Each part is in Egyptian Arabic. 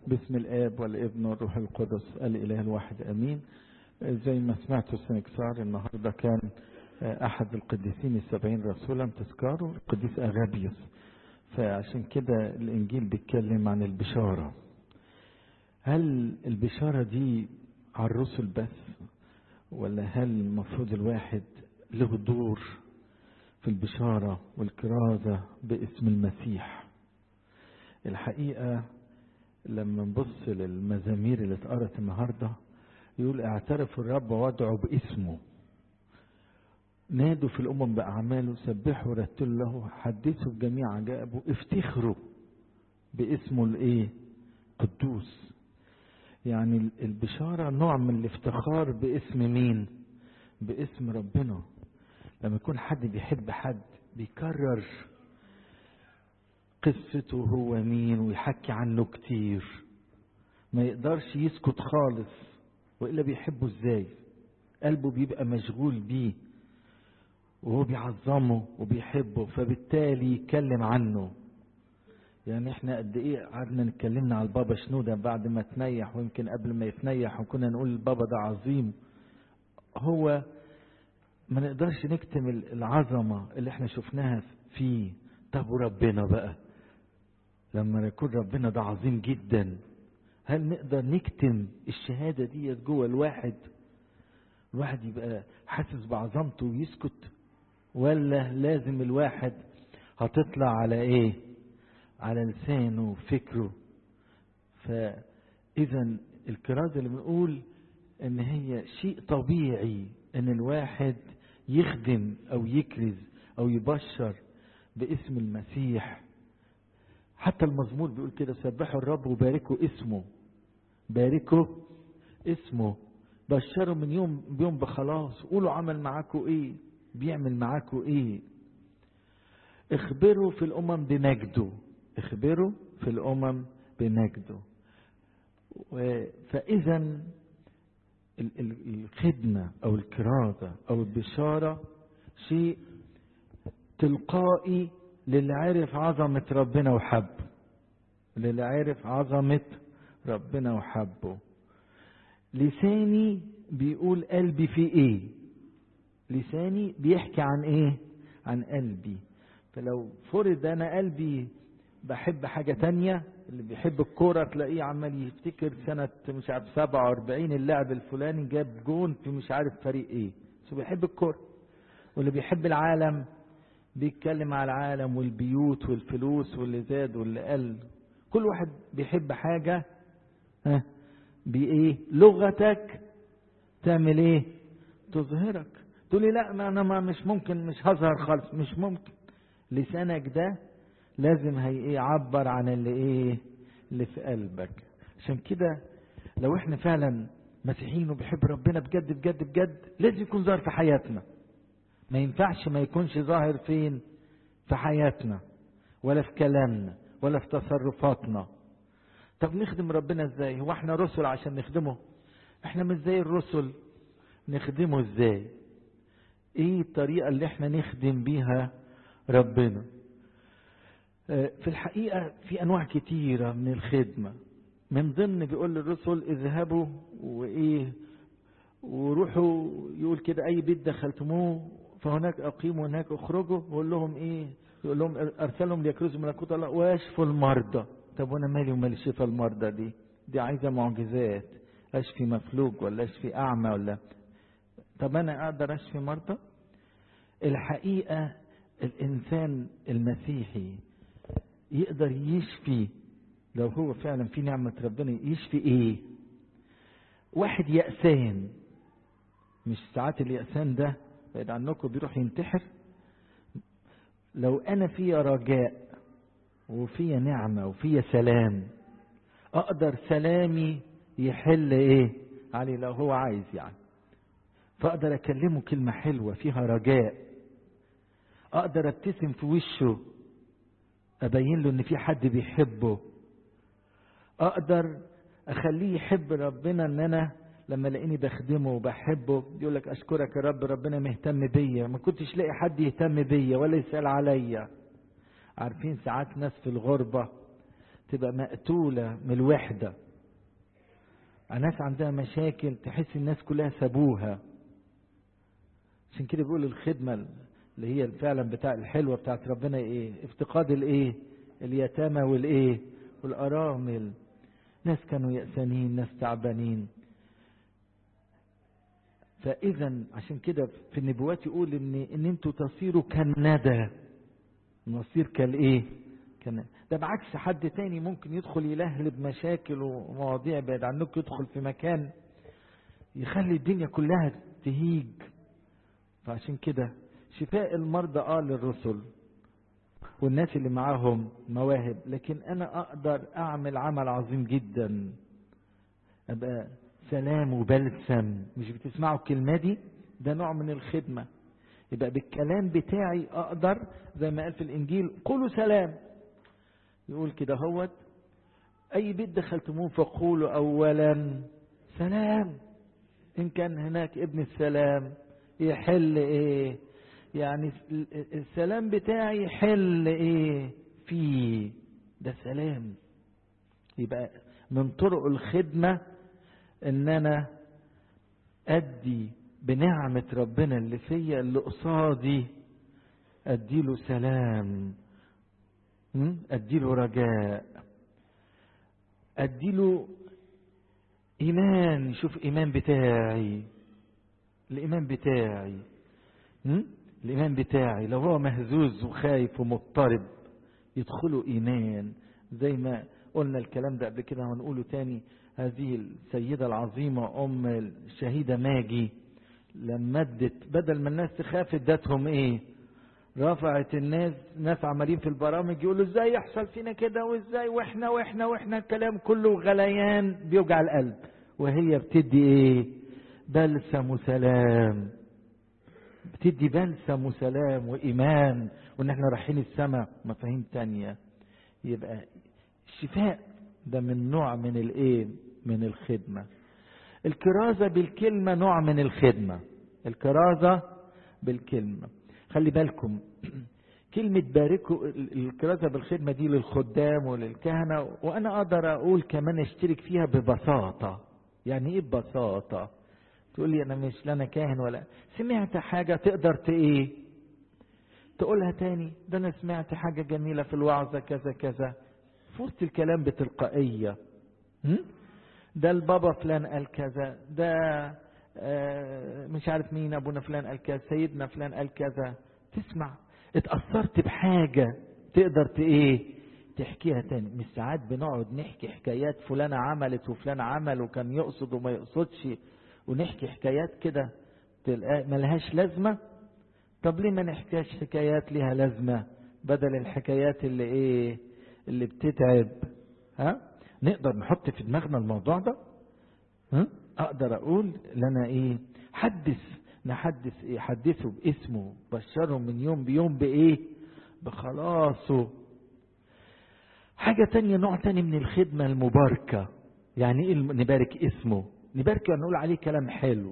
باسم الآب والابن والروح القدس الإله الواحد أمين زي ما سمعتوا السنكسار النهاردة كان أحد القديسين السبعين رسولا تذكاره القديس أغابيوس فعشان كده الإنجيل بيتكلم عن البشارة هل البشارة دي على الرسل بس ولا هل المفروض الواحد له دور في البشارة والكرازة باسم المسيح الحقيقة لما نبص للمزامير اللي اتقرت النهاردة يقول اعترفوا الرب وادعوا باسمه نادوا في الأمم بأعماله سبحوا رتلوا له حدثوا بجميع عجائبه افتخروا باسمه الايه قدوس يعني البشارة نوع من الافتخار باسم مين باسم ربنا لما يكون حد بيحب حد بيكرر قصته هو مين ويحكي عنه كتير ما يقدرش يسكت خالص وإلا بيحبه ازاي قلبه بيبقى مشغول بيه وهو بيعظمه وبيحبه فبالتالي يتكلم عنه يعني احنا قد ايه قعدنا نتكلمنا على البابا شنودة بعد ما تنيح ويمكن قبل ما يتنيح وكنا نقول البابا ده عظيم هو ما نقدرش نكتم العظمة اللي احنا شفناها فيه طب وربنا بقى لما يكون ربنا ده عظيم جدا هل نقدر نكتم الشهادة دي جوه الواحد الواحد يبقى حاسس بعظمته ويسكت ولا لازم الواحد هتطلع على ايه على لسانه وفكره فاذا الكرازة اللي بنقول ان هي شيء طبيعي ان الواحد يخدم او يكرز او يبشر باسم المسيح حتى المزمور بيقول كده سبحوا الرب وباركوا اسمه باركوا اسمه بشروا من يوم بيوم بخلاص قولوا عمل معاكوا ايه بيعمل معاكوا ايه اخبروا في الامم بمجده اخبروا في الامم بمجده فاذا الخدمة او الكرازة او البشارة شيء تلقائي للي عارف عظمة ربنا وحبه للي عارف عظمة ربنا وحبه لساني بيقول قلبي في ايه لساني بيحكي عن ايه عن قلبي فلو فرض انا قلبي بحب حاجة تانية اللي بيحب الكورة تلاقيه عمال يفتكر سنة مش عارف 47 اللاعب الفلاني جاب جون في مش عارف فريق ايه بس بيحب الكورة واللي بيحب العالم بيتكلم على العالم والبيوت والفلوس واللي زاد واللي قل كل واحد بيحب حاجة ها بإيه لغتك تعمل ايه تظهرك تقول لي لا ما انا ما مش ممكن مش هظهر خالص مش ممكن لسانك ده لازم هي يعبر عن اللي ايه اللي في قلبك عشان كده لو احنا فعلا مسيحيين وبيحب ربنا بجد بجد بجد لازم يكون ظاهر في حياتنا ما ينفعش ما يكونش ظاهر فين في حياتنا ولا في كلامنا ولا في تصرفاتنا طب نخدم ربنا ازاي هو احنا رسل عشان نخدمه احنا مش زي الرسل نخدمه ازاي ايه الطريقة اللي احنا نخدم بيها ربنا في الحقيقة في انواع كتيرة من الخدمة من ضمن بيقول للرسل اذهبوا وايه وروحوا يقول كده اي بيت دخلتموه فهناك اقيموا هناك اخرجوا ويقول لهم ايه يقول لهم ارسلهم ليكرزوا ملكوت الله واشفوا المرضى طب وانا مالي ومال شفا المرضى دي دي عايزه معجزات اشفي مفلوج ولا اشفي اعمى ولا طب انا اقدر اشفي مرضى الحقيقه الانسان المسيحي يقدر يشفي لو هو فعلا في نعمه ربنا يشفي ايه واحد يأسان مش ساعات اليأسان ده بعيد عنكم بيروح ينتحر لو انا فيا رجاء وفيا نعمة وفيا سلام اقدر سلامي يحل ايه علي لو هو عايز يعني فاقدر اكلمه كلمة حلوة فيها رجاء اقدر ابتسم في وشه ابين له ان في حد بيحبه اقدر اخليه يحب ربنا ان انا لما لاقيني بخدمه وبحبه يقول لك اشكرك يا رب ربنا مهتم بيا ما كنتش لاقي حد يهتم بيا ولا يسال عليا عارفين ساعات ناس في الغربه تبقى مقتولة من الوحدة ناس عندها مشاكل تحس الناس كلها سابوها عشان كده بيقول الخدمة اللي هي فعلا بتاع الحلوة بتاعت ربنا ايه افتقاد الايه اليتامى والايه والارامل ناس كانوا يأسانين ناس تعبانين فاذا عشان كده في النبوات يقول ان ان انتوا تصيروا كالندى نصير كالايه كان ده بعكس حد تاني ممكن يدخل يلهلب مشاكل ومواضيع بعيد عنك يدخل في مكان يخلي الدنيا كلها تهيج فعشان كده شفاء المرضى اه للرسل والناس اللي معاهم مواهب لكن انا اقدر اعمل عمل عظيم جدا ابقى سلام وبلسم مش بتسمعوا الكلمه دي ده نوع من الخدمه يبقى بالكلام بتاعي اقدر زي ما قال في الانجيل قولوا سلام يقول كده هوت اي بيت دخلتموه فقولوا اولا سلام ان كان هناك ابن السلام يحل ايه يعني السلام بتاعي يحل ايه فيه ده سلام يبقى من طرق الخدمة ان انا ادي بنعمة ربنا اللي فيا اللي قصادي اديله سلام اديله رجاء اديله ايمان يشوف ايمان بتاعي الايمان بتاعي الايمان بتاعي لو هو مهزوز وخايف ومضطرب يدخله ايمان زي ما قلنا الكلام ده قبل كده هنقوله تاني هذه السيدة العظيمة ام الشهيدة ماجي لما ادت بدل ما الناس تخاف ادتهم ايه رفعت الناس ناس عمالين في البرامج يقولوا ازاي يحصل فينا كده وازاي واحنا واحنا واحنا الكلام كله غليان بيوجع القلب وهي بتدي ايه بلسم وسلام بتدي بلسم وسلام وإيمان وإن احنا رايحين السماء مفاهيم تانية يبقى الشفاء ده من نوع من الايه من الخدمة الكرازة بالكلمة نوع من الخدمة الكرازة بالكلمة خلي بالكم كلمة باركوا الكرازة بالخدمة دي للخدام وللكهنة وأنا أقدر أقول كمان أشترك فيها ببساطة يعني إيه ببساطة تقول لي أنا مش لا أنا كاهن ولا سمعت حاجة تقدر تإيه تقولها تاني ده أنا سمعت حاجة جميلة في الوعظة كذا كذا فوت الكلام بتلقائية ده البابا فلان قال كذا ده مش عارف مين ابونا فلان قال كذا سيدنا فلان قال كذا تسمع اتأثرت بحاجة تقدر ت ايه تحكيها تاني مش ساعات بنقعد نحكي حكايات فلانة عملت وفلان عمل وكان يقصد وما يقصدش ونحكي حكايات كده ملهاش لازمة طب ليه ما نحكيش حكايات ليها لازمة بدل الحكايات اللي ايه اللي بتتعب ها نقدر نحط في دماغنا الموضوع ده ها اقدر اقول لنا ايه حدث نحدث ايه حدثه باسمه بشره من يوم بيوم بايه بخلاصه حاجة تانية نوع تاني من الخدمة المباركة يعني ايه نبارك اسمه نبارك نقول عليه كلام حلو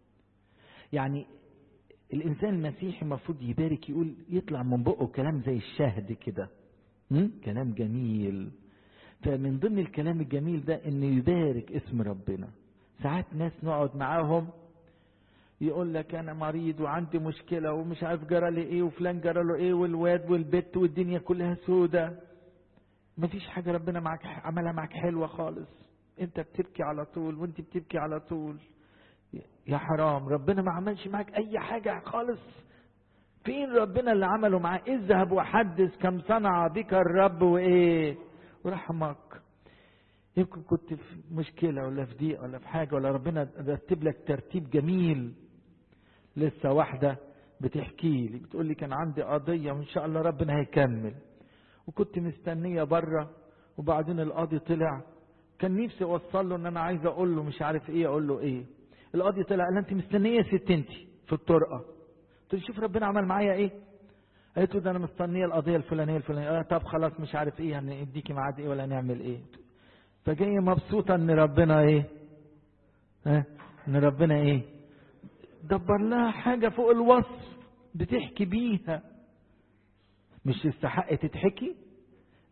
يعني الانسان المسيحي المفروض يبارك يقول يطلع من بقه كلام زي الشهد كده كلام جميل فمن ضمن الكلام الجميل ده انه يبارك اسم ربنا ساعات ناس نقعد معاهم يقول لك انا مريض وعندي مشكله ومش عارف جرى لي ايه وفلان جرى له ايه والواد والبت والدنيا كلها سودة مفيش حاجه ربنا معاك عملها معاك حلوه خالص انت بتبكي على طول وانت بتبكي على طول يا حرام ربنا ما عملش معاك اي حاجه خالص فين ربنا اللي عمله معاه اذهب وحدث كم صنع بك الرب وايه ورحمك يمكن كنت في مشكلة ولا في ضيق ولا في حاجة ولا ربنا رتب لك ترتيب جميل لسه واحدة بتحكي لي بتقول لي كان عندي قضية وإن شاء الله ربنا هيكمل وكنت مستنية بره وبعدين القاضي طلع كان نفسي اوصل له ان انا عايز اقول له مش عارف ايه اقول له ايه القاضي طلع قال انت مستنيه يا ست انت في الطرقه قلت له شوف ربنا عمل معايا ايه قالت له ده انا مستنيه القضيه الفلانيه الفلانيه آه طب خلاص مش عارف ايه هنديكي ميعاد ايه ولا نعمل ايه فجايه مبسوطه ان ربنا ايه ها ان ربنا ايه دبر لها حاجه فوق الوصف بتحكي بيها مش تستحق تتحكي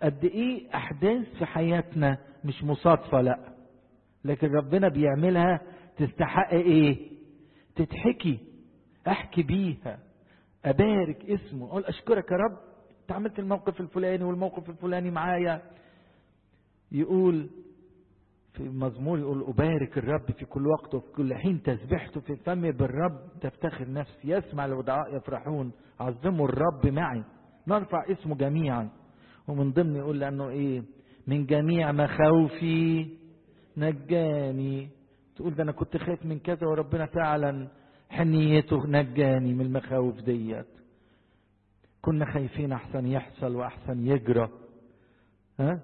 قد ايه احداث في حياتنا مش مصادفة لا لكن ربنا بيعملها تستحق ايه تتحكي احكي بيها ابارك اسمه اقول اشكرك يا رب انت عملت الموقف الفلاني والموقف الفلاني معايا يقول في المزمور يقول أبارك الرب في كل وقت وفي كل حين تسبحته في فمي بالرب تفتخر نفسي يسمع الودعاء يفرحون عظموا الرب معي نرفع اسمه جميعا ومن ضمن يقول لأنه إيه من جميع مخاوفي نجاني تقول ده أنا كنت خايف من كذا وربنا فعلا حنيته نجاني من المخاوف ديت كنا خايفين أحسن يحصل وأحسن يجرى ها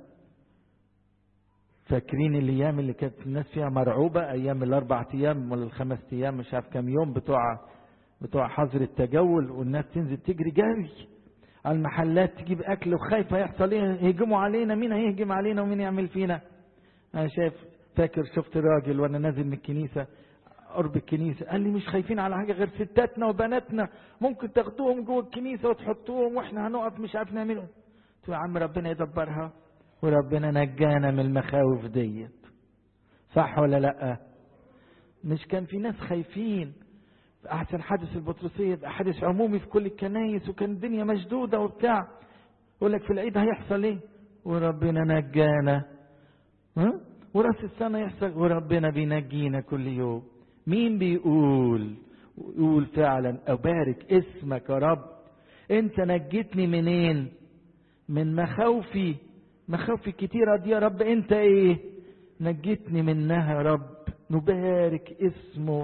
فاكرين الايام اللي كانت الناس فيها مرعوبه ايام الاربع ايام ولا الخمس ايام مش عارف كام يوم بتوع بتوع حظر التجول والناس تنزل تجري جري على المحلات تجيب اكل وخايفه يحصل ايه يهجموا علينا مين هيهجم علينا ومين يعمل فينا انا شايف فاكر شفت راجل وانا نازل من الكنيسه قرب الكنيسه قال لي مش خايفين على حاجه غير ستاتنا وبناتنا ممكن تاخدوهم جوه الكنيسه وتحطوهم واحنا هنقف مش عارف نعملهم قلت له يا عم ربنا يدبرها وربنا نجانا من المخاوف ديت صح ولا لا مش كان في ناس خايفين في احسن حادث البطرسيه ده حادث عمومي في كل الكنايس وكان الدنيا مشدوده وبتاع يقول لك في العيد هيحصل ايه وربنا نجانا ها وراس السنه يحصل وربنا بينجينا كل يوم مين بيقول يقول فعلا ابارك اسمك يا رب انت نجيتني منين من مخاوفي مخاوفي كتيرة دي يا رب انت ايه نجيتني منها يا رب نبارك اسمه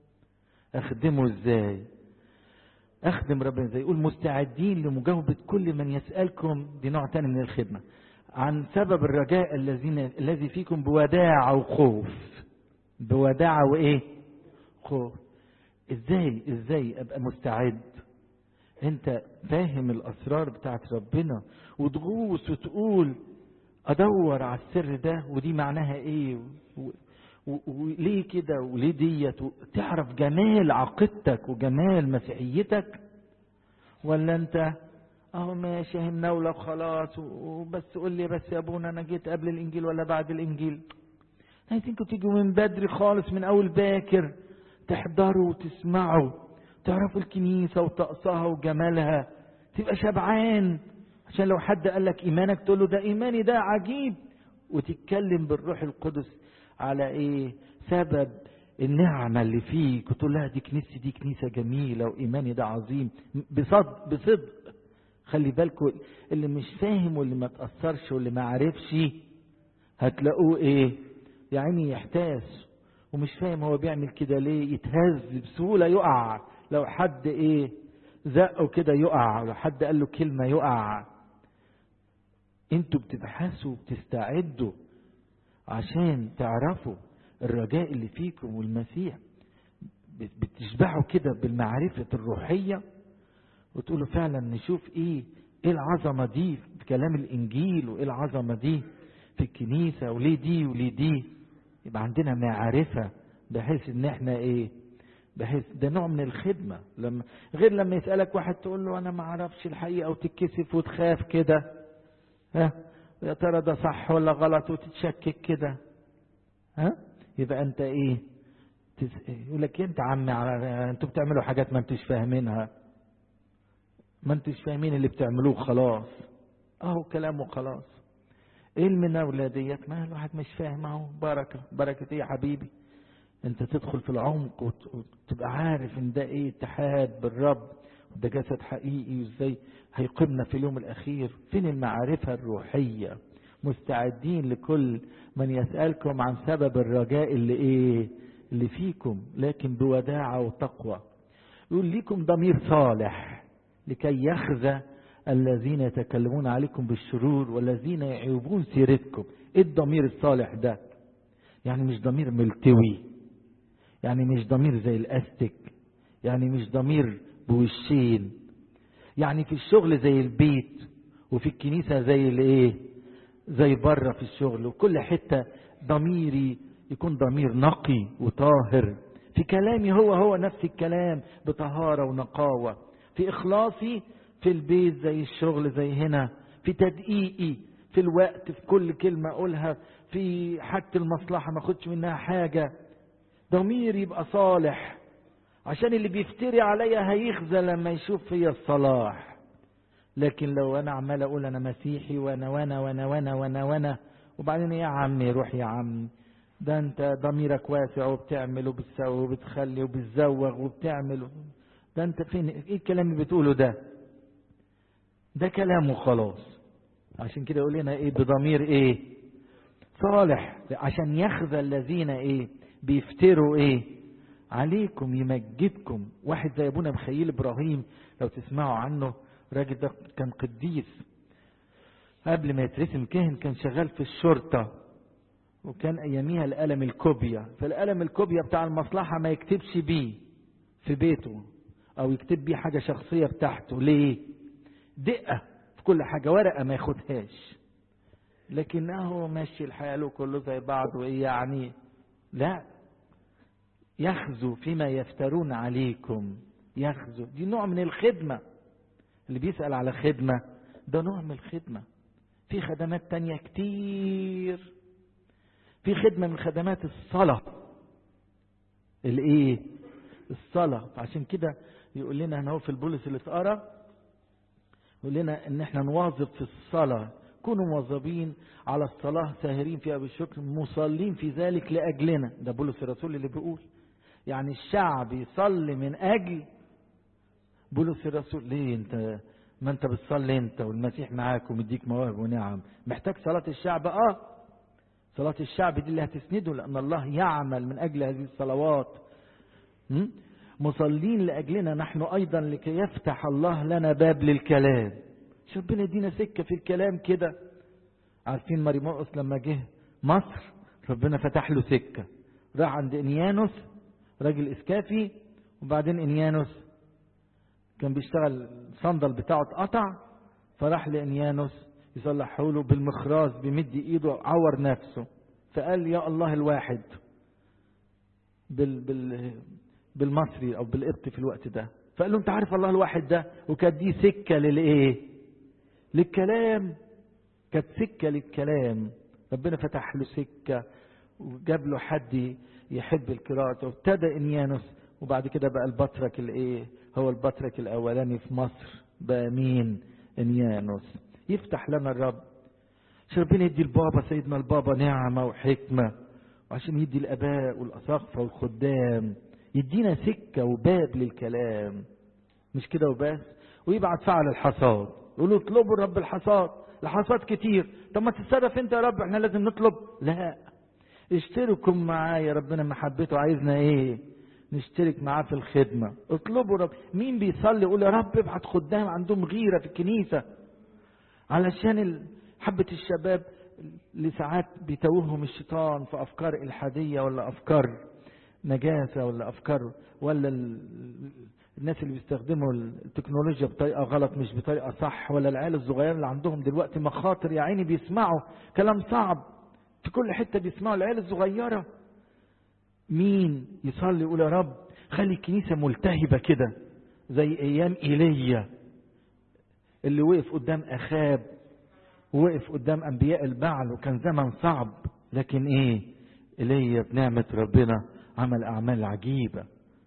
اخدمه ازاي اخدم ربنا ازاي يقول مستعدين لمجاوبة كل من يسألكم دي نوع تاني من الخدمة عن سبب الرجاء الذين الذي فيكم بوداع وخوف بوداع وايه خوف ازاي ازاي ابقى مستعد انت فاهم الاسرار بتاعت ربنا وتغوص وتقول ادور على السر ده ودي معناها ايه وليه كده وليه ديت تعرف جمال عقيدتك وجمال مسيحيتك ولا انت اهو ماشي همناولة وخلاص وبس قول لي بس يا ابونا انا جيت قبل الانجيل ولا بعد الانجيل عايزينكم تيجوا من بدري خالص من اول باكر تحضروا وتسمعوا تعرفوا الكنيسة وطقسها وجمالها تبقى شبعان عشان لو حد قال لك إيمانك تقول له ده إيماني ده عجيب وتتكلم بالروح القدس على إيه سبب النعمة اللي فيك وتقول لها دي كنيستي دي كنيسة جميلة وإيماني ده عظيم بصدق بصدق خلي بالكم اللي مش فاهم واللي ما تأثرش واللي ما عرفش هتلاقوه إيه يعني يحتاس ومش فاهم هو بيعمل كده ليه يتهز بسهولة يقع لو حد ايه زقه كده يقع لو حد قال له كلمة يقع انتوا بتبحثوا وبتستعدوا عشان تعرفوا الرجاء اللي فيكم والمسيح بتشبعوا كده بالمعرفة الروحية وتقولوا فعلا نشوف ايه ايه العظمة دي في كلام الانجيل وايه العظمة دي في الكنيسة وليه دي وليه دي يبقى عندنا معرفة بحيث ان احنا ايه بحيث ده نوع من الخدمة لما غير لما يسألك واحد تقول له انا ما اعرفش الحقيقة وتتكسف وتخاف كده ها يا ترى ده صح ولا غلط وتتشكك كده ها يبقى انت ايه تس... يقول لك انت عم انتوا بتعملوا حاجات ما انتوش فاهمينها ما انتوش فاهمين اللي بتعملوه خلاص اهو كلامه خلاص ايه المناولة ديت ما الواحد مش فاهم اهو بركة بركة ايه يا حبيبي انت تدخل في العمق وتبقى عارف ان ده ايه اتحاد بالرب وده جسد حقيقي وازاي هيقيمنا في اليوم الاخير فين المعرفة الروحية مستعدين لكل من يسألكم عن سبب الرجاء اللي ايه اللي فيكم لكن بوداعة وتقوى يقول ليكم ضمير صالح لكي يخزى الذين يتكلمون عليكم بالشرور والذين يعيبون سيرتكم ايه الضمير الصالح ده يعني مش ضمير ملتوي يعني مش ضمير زي الاستك يعني مش ضمير بوشين يعني في الشغل زي البيت وفي الكنيسة زي الايه زي بره في الشغل وكل حتة ضميري يكون ضمير نقي وطاهر في كلامي هو هو نفس الكلام بطهارة ونقاوة في إخلاصي في البيت زي الشغل زي هنا في تدقيقي في الوقت في كل كلمة أقولها في حاجة المصلحة ما أخدش منها حاجة ضمير يبقى صالح عشان اللي بيفتري عليا هيخزى لما يشوف فيا الصلاح لكن لو انا عمال اقول انا مسيحي وانا وانا وانا وانا وانا وانا وبعدين يا عمي روح يا عم ده انت ضميرك واسع وبتعمل وبتسوي وبتخلي وبتزوغ وبتعمل ده انت فين ايه الكلام اللي بتقوله ده ده كلام وخلاص عشان كده يقول لنا ايه بضمير ايه صالح عشان يخزى الذين ايه بيفتروا ايه عليكم يمجدكم واحد زي ابونا مخيل ابراهيم لو تسمعوا عنه الراجل ده كان قديس قبل ما يترسم كاهن كان شغال في الشرطة وكان اياميها القلم الكوبيا فالقلم الكوبيا بتاع المصلحة ما يكتبش بيه في بيته او يكتب بيه حاجة شخصية بتاعته ليه دقة في كل حاجة ورقة ما ياخدهاش لكنه ماشي الحال كله زي بعض وايه يعني لا يخزو فيما يفترون عليكم يخزو دي نوع من الخدمة اللي بيسأل على خدمة ده نوع من الخدمة في خدمات تانية كتير في خدمة من خدمات الصلاة الايه الصلاة عشان كده يقول لنا هنا هو في البولس اللي اتقرا يقول لنا ان احنا نواظب في الصلاة كونوا مواظبين على الصلاة ساهرين فيها بالشكر مصلين في ذلك لأجلنا ده بولس الرسول اللي بيقول يعني الشعب يصلي من أجل بولس الرسول ليه انت ما انت بتصلي انت والمسيح معاك ومديك مواهب ونعم محتاج صلاة الشعب اه صلاة الشعب دي اللي هتسنده لأن الله يعمل من أجل هذه الصلوات م? مصلين لأجلنا نحن أيضا لكي يفتح الله لنا باب للكلام ربنا يدينا سكة في الكلام كده عارفين مريموس لما جه مصر ربنا فتح له سكة راح عند انيانوس راجل اسكافي وبعدين انيانوس كان بيشتغل الصندل بتاعه اتقطع فراح لانيانوس يصلحه له بالمخراز بمد ايده عور نفسه فقال يا الله الواحد بال بال بالمصري او بالقبط في الوقت ده فقال له انت عارف الله الواحد ده وكانت دي سكه للايه للكلام كانت سكه للكلام ربنا فتح له سكه وجاب له حد يحب القراءه وابتدى انيانوس وبعد كده بقى البطرك الايه هو البطرك الاولاني في مصر بقى مين انيانوس يفتح لنا الرب عشان ربنا يدي البابا سيدنا البابا نعمه وحكمه وعشان يدي الاباء والاساقفه والخدام يدينا سكه وباب للكلام مش كده وبس ويبعت فعل الحصاد يقولوا اطلبوا رب الحصاد الحصاد كتير طب ما تتصرف انت يا رب احنا لازم نطلب لا اشتركوا معايا ربنا محبته عايزنا ايه نشترك معاه في الخدمة اطلبوا رب مين بيصلي يقول يا رب ابعت خدام عندهم غيرة في الكنيسة علشان حبة الشباب اللي ساعات بيتوههم الشيطان في أفكار إلحادية ولا أفكار نجاسة ولا أفكار ولا الناس اللي بيستخدموا التكنولوجيا بطريقة غلط مش بطريقة صح ولا العيال الصغيرة اللي عندهم دلوقتي مخاطر يا عيني بيسمعوا كلام صعب في كل حتة بيسمعوا العيال الصغيرة مين يصلي يقول يا رب خلي الكنيسة ملتهبة كده زي أيام إيليا اللي وقف قدام أخاب ووقف قدام أنبياء البعل وكان زمن صعب لكن إيه إيليا بنعمة ربنا عمل أعمال عجيبة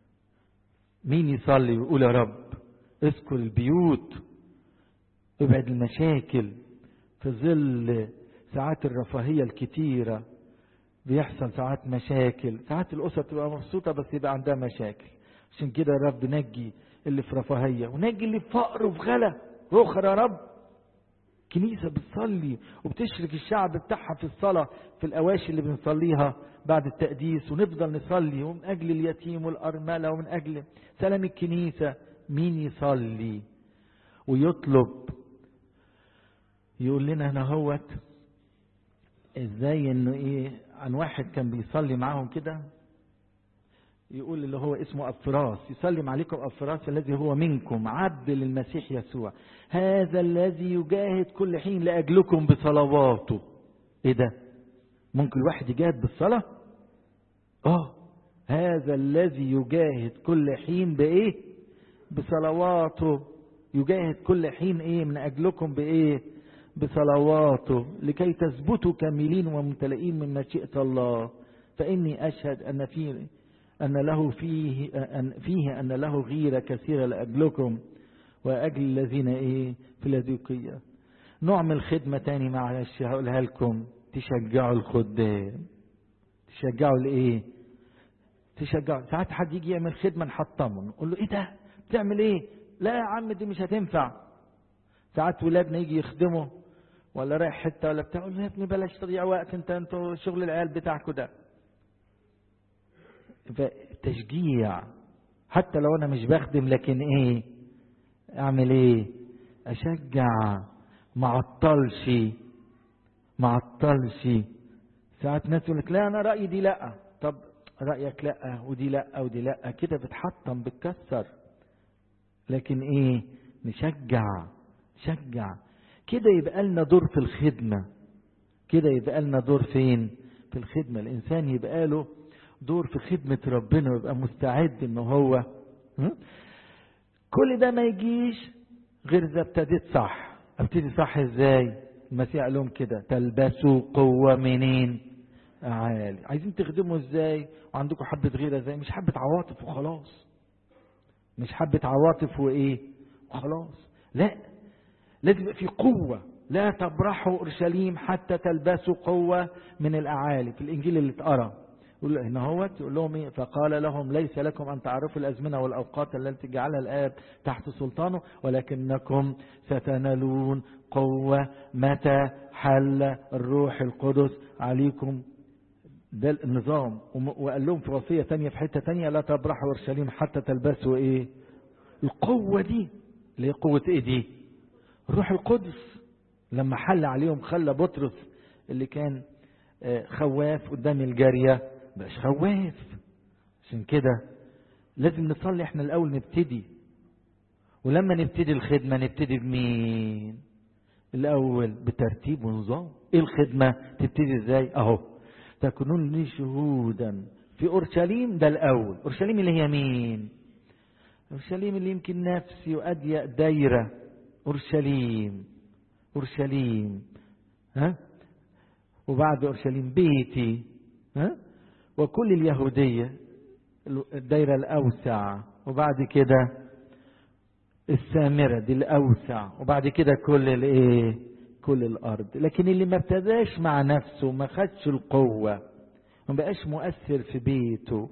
مين يصلي ويقول يا رب اذكر البيوت ابعد المشاكل في ظل ساعات الرفاهية الكتيرة بيحصل ساعات مشاكل ساعات الأسر تبقى مبسوطة بس يبقى عندها مشاكل عشان كده يا رب نجي اللي في رفاهية ونجي اللي في فقر وفي غلا رخر يا رب كنيسة بتصلي وبتشرك الشعب بتاعها في الصلاة في الأواشي اللي بنصليها بعد التقديس ونفضل نصلي ومن أجل اليتيم والأرملة ومن أجل سلام الكنيسة مين يصلي ويطلب يقول لنا هنا هوت ازاي انه ايه عن واحد كان بيصلي معاهم كده يقول اللي هو اسمه أفراس يسلم عليكم أفراس الذي هو منكم عبد للمسيح يسوع هذا الذي يجاهد كل حين لأجلكم بصلواته ايه ده ممكن الواحد يجاهد بالصلاة اه هذا الذي يجاهد كل حين بايه بصلواته يجاهد كل حين ايه من اجلكم بايه بصلواته لكي تثبتوا كاملين وممتلئين من مشيئة الله فإني أشهد أن فيه أن له فيه أن فيه أن له غيرة كثيرة لأجلكم وأجل الذين إيه في اللاذقية نوع من الخدمة تاني معلش هقولها لكم تشجعوا الخدام تشجعوا الإيه تشجعوا ساعات حد يجي يعمل خدمة نحطمه نقول له إيه ده بتعمل إيه لا يا عم دي مش هتنفع ساعات ولادنا يجي يخدموا ولا رايح حته ولا بتاع يقول له يا ابني بلاش تضيع وقت انت انتوا شغل العيال بتاعكم ده تشجيع حتى لو انا مش بخدم لكن ايه اعمل ايه اشجع ما عطلش ما عطلش ساعات ناس يقول لك لا انا رايي دي لا طب رايك لا ودي لا ودي لا كده بتحطم بتكسر لكن ايه نشجع شجع كده يبقى لنا دور في الخدمة كده يبقى لنا دور فين في الخدمة الإنسان يبقى له دور في خدمة ربنا ويبقى مستعد إن هو ها؟ كل ده ما يجيش غير إذا ابتديت صح ابتدي صح إزاي المسيح قال لهم كده تلبسوا قوة منين عالي عايزين تخدموا إزاي وعندكم حبة غيرة إزاي مش حبة عواطف وخلاص مش حبة عواطف وإيه وخلاص لا لازم يبقى في قوة لا تبرحوا أورشليم حتى تلبسوا قوة من الأعالي في الإنجيل اللي اتقرا يقول هنا هو يقول لهم ايه فقال لهم ليس لكم ان تعرفوا الازمنه والاوقات التي جعلها الاب تحت سلطانه ولكنكم ستنالون قوه متى حل الروح القدس عليكم ده النظام وقال لهم في وصيه تانية في حته تانية لا تبرحوا اورشليم حتى تلبسوا ايه القوه دي اللي هي قوه ايه دي الروح القدس لما حل عليهم خلى بطرس اللي كان خواف قدام الجارية بقاش خواف عشان كده لازم نصلي احنا الأول نبتدي ولما نبتدي الخدمة نبتدي بمين الأول بترتيب ونظام ايه الخدمة تبتدي ازاي اهو تكونون لي شهودا في أورشليم ده الأول أورشليم اللي هي مين أورشليم اللي يمكن نفسي وأضيق دايرة أورشليم أورشليم ها وبعد أورشليم بيتي ها وكل اليهودية الدايرة الأوسع وبعد كده السامرة دي الأوسع وبعد كده كل الإيه كل الأرض لكن اللي ما ابتداش مع نفسه ما خدش القوة ما بقاش مؤثر في بيته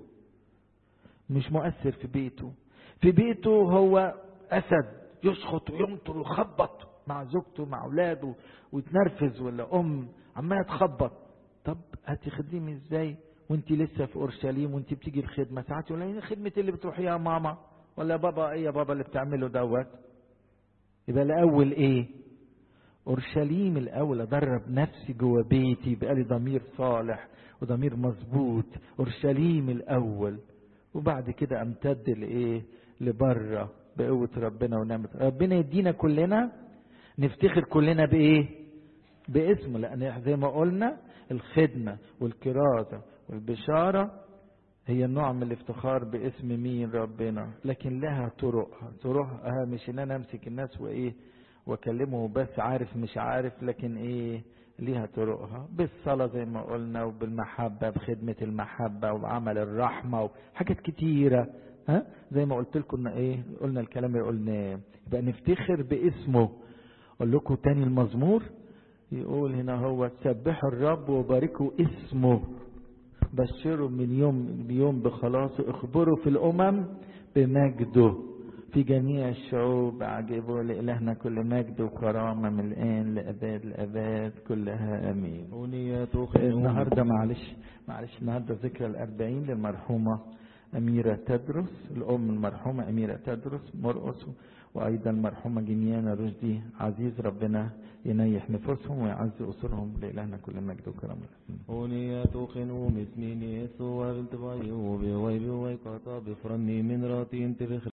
مش مؤثر في بيته في بيته هو أسد يسخط ويمطر ويخبط مع زوجته مع اولاده ويتنرفز ولا ام عماله تخبط طب هتخدمي ازاي وانت لسه في اورشليم وانت بتيجي الخدمه ساعات يقول لي خدمه اللي بتروحيها ماما ولا بابا ايه يا بابا اللي بتعمله دوت يبقى الاول ايه اورشليم الاول ادرب نفسي جوه بيتي يبقى لي ضمير صالح وضمير مظبوط اورشليم الاول وبعد كده امتد لايه لبره بقوه ربنا ونعمه ربنا يدينا كلنا نفتخر كلنا بايه باسمه لان زي ما قلنا الخدمه والكرازه والبشاره هي نوع من الافتخار باسم مين ربنا لكن لها طرقها طرقها مش ان انا امسك الناس وايه واكلمه بس عارف مش عارف لكن ايه ليها طرقها بالصلاة زي ما قلنا وبالمحبة بخدمة المحبة وعمل الرحمة وحاجات كتيرة ها زي ما قلت لكم ايه قلنا الكلام اللي قلناه يبقى نفتخر باسمه اقول لكم تاني المزمور يقول هنا هو سبحوا الرب وباركوا اسمه بشروا من يوم بيوم بخلاصه اخبروا في الامم بمجده في جميع الشعوب عجبوا لإلهنا كل مجد وكرامة من الآن لأباد الأباد كلها آمين النهاردة معلش معلش النهاردة ذكرى الأربعين للمرحومة أميرة تدرس الأم المرحومة أميرة تدرس مرقص وأيضا المرحومة جنيانة رشدي عزيز ربنا ينيح نفوسهم ويعز أسرهم لإلهنا كل مجد وكرامة أغنية توقن مسمين يسوع بنت بايو بوي بوي قطع بفرني من راتين تبخ